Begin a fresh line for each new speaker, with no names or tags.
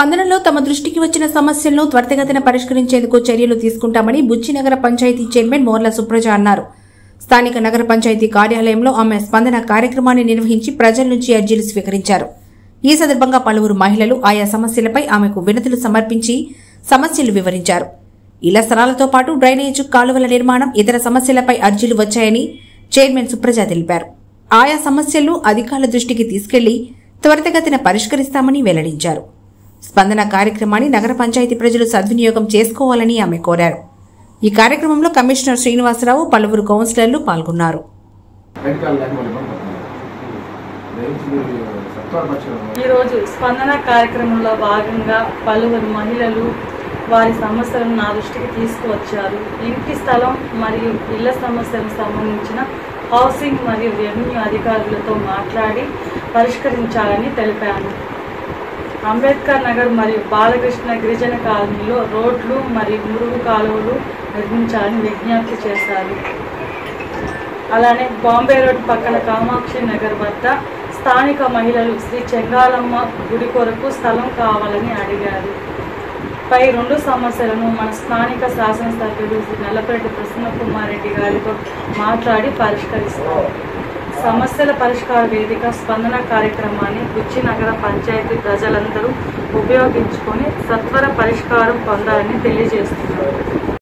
స్పందనలో తమ దృష్టికి వచ్చిన సమస్యలను త్వరితగతిన పరిష్కరించేందుకు చర్యలు తీసుకుంటామని బుచ్చినగర పంచాయతీ చైర్మన్ మోర్ల సుప్రజ అన్నారు స్థానిక నగర పంచాయతీ కార్యాలయంలో ఆమె స్పందన కార్యక్రమాన్ని నిర్వహించి ప్రజల నుంచి అర్జీలు స్వీకరించారు ఈ సందర్భంగా పలువురు మహిళలు ఆయా సమస్యలపై ఆమెకు వినతులు సమర్పించి సమస్యలు వివరించారు ఇళ్ల స్థలాలతో పాటు డ్రైనేజ్ కాలువల నిర్మాణం ఇతర సమస్యలపై అర్జీలు వచ్చాయని చైర్మన్ సుప్రజ తెలిపారు ఆయా సమస్యలను అధికారుల దృష్టికి తీసుకెళ్లి త్వరితగతిన పరిష్కరిస్తామని వెల్లడించారు స్పందన కార్యక్రమాన్ని నగర పంచాయతీ ప్రజలు సద్వినియోగం చేసుకోవాలని ఆమె కోరారు ఈ కార్యక్రమంలో కమిషనర్ శ్రీనివాసరావు పలువురు కౌన్సిలర్లు పాల్గొన్నారు
బయటకాలు లేకుండా ఇబ్బంది పడుతుంది దయచేసి సత్వర పక్షం
ఈరోజు స్పందన కార్యక్రమంలో భాగంగా పలువురు మహిళలు వారి సమస్యలను నా దృష్టికి తీసుకువచ్చారు ఇంటి స్థలం మరియు ఇళ్ల సమస్యలకు సంబంధించిన హౌసింగ్ మరియు రెవెన్యూ అధికారులతో మాట్లాడి పరిష్కరించాలని తెలిపాను అంబేద్కర్ నగర్ మరియు బాలకృష్ణ గిరిజన కాలనీలో రోడ్లు మరియు మురుగు కాలువలు నిర్మించాలని విజ్ఞప్తి చేశారు అలానే బాంబే రోడ్ పక్కన కామాక్షి నగర్ వద్ద స్థానిక మహిళలు శ్రీ చెంగాలమ్మ గుడి కొరకు స్థలం కావాలని అడిగారు పై రెండు సమస్యలను మన స్థానిక శాసనసభ్యులు శ్రీ నల్లపరెడ్డి ప్రసన్నకుమార్ రెడ్డి గారితో మాట్లాడి పరిష్కరిస్తారు సమస్యల పరిష్కార వేదిక స్పందన కార్యక్రమాన్ని బుచ్చి నగర పంచాయతీ ప్రజలందరూ ఉపయోగించుకొని సత్వర పరిష్కారం పొందాలని తెలియజేస్తున్నారు